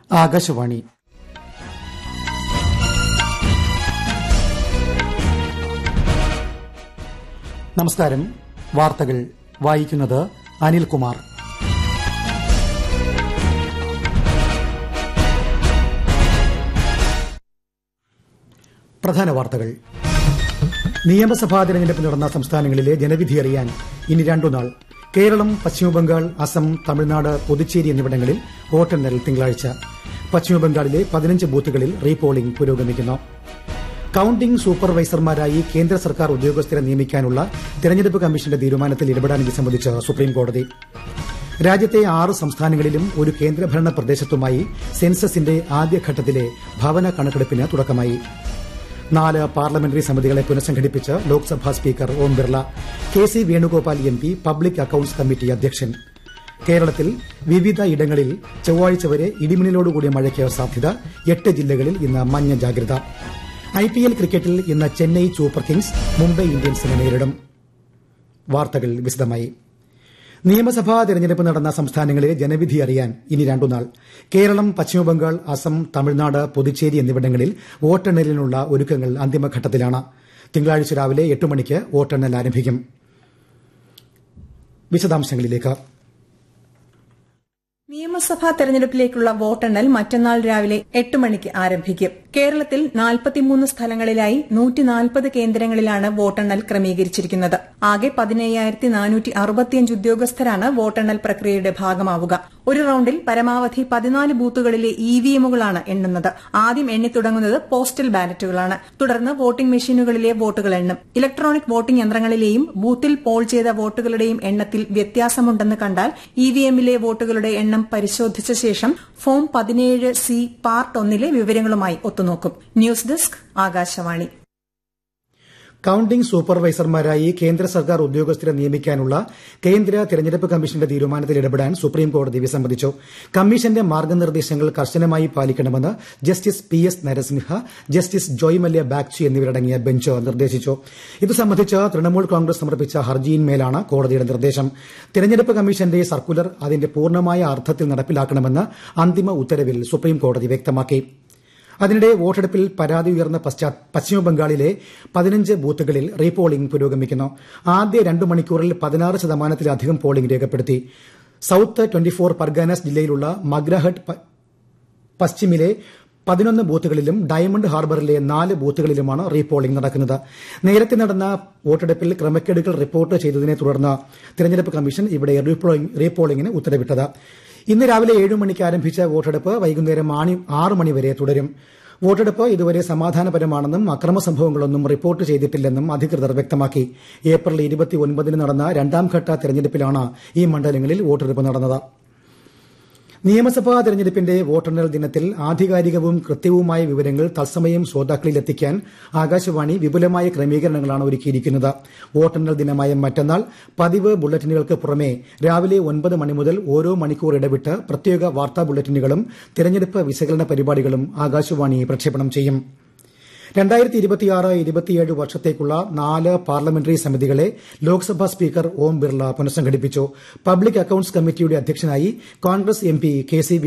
ആകാശവാണി നമസ്കാരം വാർത്തകൾ വായിക്കുന്നത് അനിൽകുമാർ പ്രധാന വാർത്തകൾ നിയമസഭാ തെരഞ്ഞെടുപ്പ് നടന്ന സംസ്ഥാനങ്ങളിലെ ജനവിധി അറിയാൻ ഇനി രണ്ടുനാൾ കേരളം പശ്ചിമബംഗാൾ അസം തമിഴ്നാട് പുതുച്ചേരി എന്നിവിടങ്ങളിൽ വോട്ടെണ്ണൽ തിങ്കളാഴ്ച പശ്ചിമബംഗാളിലെ പതിനഞ്ച് ബൂത്തുകളിൽ റീപോളിംഗ് പുരോഗമിക്കുന്നു കൌണ്ടിംഗ് സൂപ്പർവൈസർമാരായി കേന്ദ്ര സർക്കാർ ഉദ്യോഗസ്ഥരെ നിയമിക്കാനുള്ള തെരഞ്ഞെടുപ്പ് കമ്മീഷന്റെ തീരുമാനത്തിൽ ഇടപെടാൻ സംബന്ധിച്ച് സുപ്രീംകോടതി രാജ്യത്തെ ആറ് സംസ്ഥാനങ്ങളിലും ഒരു കേന്ദ്രഭരണ പ്രദേശത്തുമായി സെൻസസിന്റെ ആദ്യഘട്ടത്തിലെ ഭവന കണക്കെടുപ്പിന് തുടക്കമായി നാല് പാർലമെന്ററി സമിതികളെ പുനഃസംഘടിപ്പിച്ച് ലോക്സഭാ സ്പീക്കർ ഓം Birla K C Venugopal M P public accounts committee അധ്യക്ഷൻ കേരളത്തിൽ വിവിധ ഇടങ്ങളിൽ ചൊവ്വാഴ്ച വരെ ഇടിമിന്നലോടുകൂടിയ മഴയ്ക്ക് സാധ്യത എട്ട് ജില്ലകളിൽ ഇന്ന് മഞ്ഞ ജാഗ്രത ഐപിഎൽ ക്രിക്കറ്റിൽ ഇന്ന് ചെന്നൈ സൂപ്പർ കിങ്സ് മുംബൈ ഇന്ത്യൻസിനെ നേരിടും വാർത്തകൾ വിശദമായി നിയമസഭാ തെരഞ്ഞെടുപ്പ് നടന്ന സംസ്ഥാനങ്ങളിലെ ജനവിധി അറിയാൻ ഇനി രണ്ടുനാൾ കേരളം പശ്ചിമബംഗാൾ അസം തമിഴ്നാട് പുതുച്ചേരി എന്നിവിടങ്ങളിൽ വോട്ടെണ്ണലിനുള്ള ഒരുക്കങ്ങൾ അന്തിമഘട്ടത്തിലാണ് തിങ്കളാഴ്ച രാവിലെ എട്ട് മണിക്ക് വോട്ടെണ്ണൽ ആരംഭിക്കും വിശദാംശങ്ങളിലേക്ക് നിയമസഭാ തെരഞ്ഞെടുപ്പിലേക്കുള്ള വോട്ടെണ്ണൽ മറ്റന്നാൾ രാവിലെ എട്ട് മണിക്ക് ആരംഭിക്കും കേരളത്തിൽ നാൽപ്പത്തിമൂന്ന് സ്ഥലങ്ങളിലായി നൂറ്റിനാൽപ്പത് കേന്ദ്രങ്ങളിലാണ് വോട്ടെണ്ണൽ ക്രമീകരിച്ചിരിക്കുന്നത് ആകെ പതിനയ്യായിരത്തി നാനൂറ്റി അറുപത്തിയഞ്ച് ഉദ്യോഗസ്ഥരാണ് വോട്ടെണ്ണൽ പ്രക്രിയയുടെ ഭാഗമാവുക ഒരു റൌണ്ടിൽ പരമാവധി പതിനാല് ബൂത്തുകളിലെ ഇവിഎമ്മുകളാണ് എണ്ണുന്നത് ആദ്യം എണ്ണിത്തുടങ്ങുന്നത് പോസ്റ്റൽ ബാലറ്റുകളാണ് തുടർന്ന് വോട്ടിംഗ് മെഷീനുകളിലെ വോട്ടുകൾ എണ്ണും ഇലക്ട്രോണിക് വോട്ടിംഗ് യന്ത്രങ്ങളിലെയും ബൂത്തിൽ പോൾ ചെയ്ത വോട്ടുകളുടെയും എണ്ണത്തിൽ വ്യത്യാസമുണ്ടെന്ന് കണ്ടാൽ ഇവിഎമ്മിലെ വോട്ടുകളുടെ എണ്ണം പരിശോധിച്ച ശേഷം ഫോം പതിനേഴ് സി പാർട്ട് ഒന്നിലെ വിവരങ്ങളുമായി ഒത്തുനോക്കും ന്യൂസ് ഡെസ്ക് ആകാശവാണി കൌണ്ടിംഗ് സൂപ്പർവൈസർമാരായി കേന്ദ്ര സർക്കാർ ഉദ്യോഗസ്ഥരെ നിയമിക്കാനുള്ള കേന്ദ്ര തെരഞ്ഞെടുപ്പ് കമ്മീഷന്റെ തീരുമാനത്തിൽ ഇടപെടാൻ സുപ്രീംകോടതി വിസമ്മതിച്ചു കമ്മീഷന്റെ മാർഗ്ഗനിർദ്ദേശങ്ങൾ കർശനമായി പാലിക്കണമെന്ന് justice P S Narasimha justice Joymalya Bagchi എന്നിവരടങ്ങിയ ബെഞ്ച് നിർദ്ദേശിച്ചു ഇത് സംബന്ധിച്ച് തൃണമൂൽ കോൺഗ്രസ് സമർപ്പിച്ച ഹർജിയിന്മേലാണ് കോടതിയുടെ നിർദ്ദേശം തെരഞ്ഞെടുപ്പ് കമ്മീഷന്റെ സർക്കുലർ അതിന്റെ പൂർണ്ണമായ അർത്ഥത്തിൽ നടപ്പിലാക്കണമെന്ന് അന്തിമ ഉത്തരവിൽ സുപ്രീംകോടതി വ്യക്തമാക്കി അതിനിടെ വോട്ടെടുപ്പിൽ പരാതി ഉയർന്ന പശ്ചിമബംഗാളിലെ പതിനഞ്ച് ബൂത്തുകളിൽ റീപോളിംഗ് പുരോഗമിക്കുന്നു ആദ്യ രണ്ടു മണിക്കൂറിൽ പതിനാറ് ശതമാനത്തിലധികം പോളിംഗ് രേഖപ്പെടുത്തി സൌത്ത് ട്വന്റി ഫോർ പർഗാനാസ് ജില്ലയിലുള്ള മഗ്രഹട്ട് പശ്ചിമിലെ പതിനൊന്ന് ബൂത്തുകളിലും ഡയമണ്ട് ഹാർബറിലെ നാല് ബൂത്തുകളിലുമാണ് റീപോളിംഗ് നടക്കുന്നത് നേരത്തെ നടന്ന വോട്ടെടുപ്പിൽ ക്രമക്കേടുകൾ റിപ്പോർട്ട് ചെയ്തതിനെ തുടർന്ന് തെരഞ്ഞെടുപ്പ് കമ്മീഷൻ ഇവിടെ റീപോളിംഗിന് ഉത്തരവിട്ടത് ഇന്ന് രാവിലെ ഏഴ് മണിക്ക് ആരംഭിച്ച വോട്ടെടുപ്പ് വൈകുന്നേരം ആറ് മണിവരെ തുടരും വോട്ടെടുപ്പ് ഇതുവരെ സമാധാനപരമാണെന്നും അക്രമ സംഭവങ്ങളൊന്നും റിപ്പോർട്ട് ചെയ്തിട്ടില്ലെന്നും അധികൃതർ വ്യക്തമാക്കി ഏപ്രിൽ ഇരുപത്തിയൊൻപതിന് നടന്ന രണ്ടാംഘട്ട തെരഞ്ഞെടുപ്പിലാണ് ഈ മണ്ഡലങ്ങളിൽ വോട്ടെടുപ്പ് നടന്നത് നിയമസഭാ തെരഞ്ഞെടുപ്പിന്റെ വോട്ടെണ്ണൽ ദിനത്തിൽ ആധികാരികവും കൃത്യവുമായ വിവരങ്ങൾ തത്സമയം ശ്രോതാക്കളിൽ എത്തിക്കാൻ ആകാശവാണി വിപുലമായ ക്രമീകരണങ്ങളാണ് ഒരുക്കിയിരിക്കുന്നത് വോട്ടെണ്ണൽ ദിനമായ മറ്റന്നാൾ പതിവ് ബുള്ളറ്റിനുകൾക്ക് പുറമെ രാവിലെ ഒൻപത് മണി മുതൽ ഓരോ മണിക്കൂർ ഇടവിട്ട് പ്രത്യേക വാർത്താ ബുള്ളറ്റിനുകളും തെരഞ്ഞെടുപ്പ് വിശകലന പരിപാടികളും ആകാശവാണി പ്രക്ഷേപണം ചെയ്യും രണ്ടായിരത്തി ഇരുപത്തിയാറ് ഇരുപത്തിയേഴ് വർഷത്തേക്കുള്ള നാല് പാർലമെന്ററി സമിതികളെ ലോക്സഭാ സ്പീക്കർ ഓം ബിർള പുനഃസംഘടിപ്പിച്ചു പബ്ലിക് അക്കൌണ്ട്സ് കമ്മിറ്റിയുടെ അധ്യക്ഷനായി Congress M P K C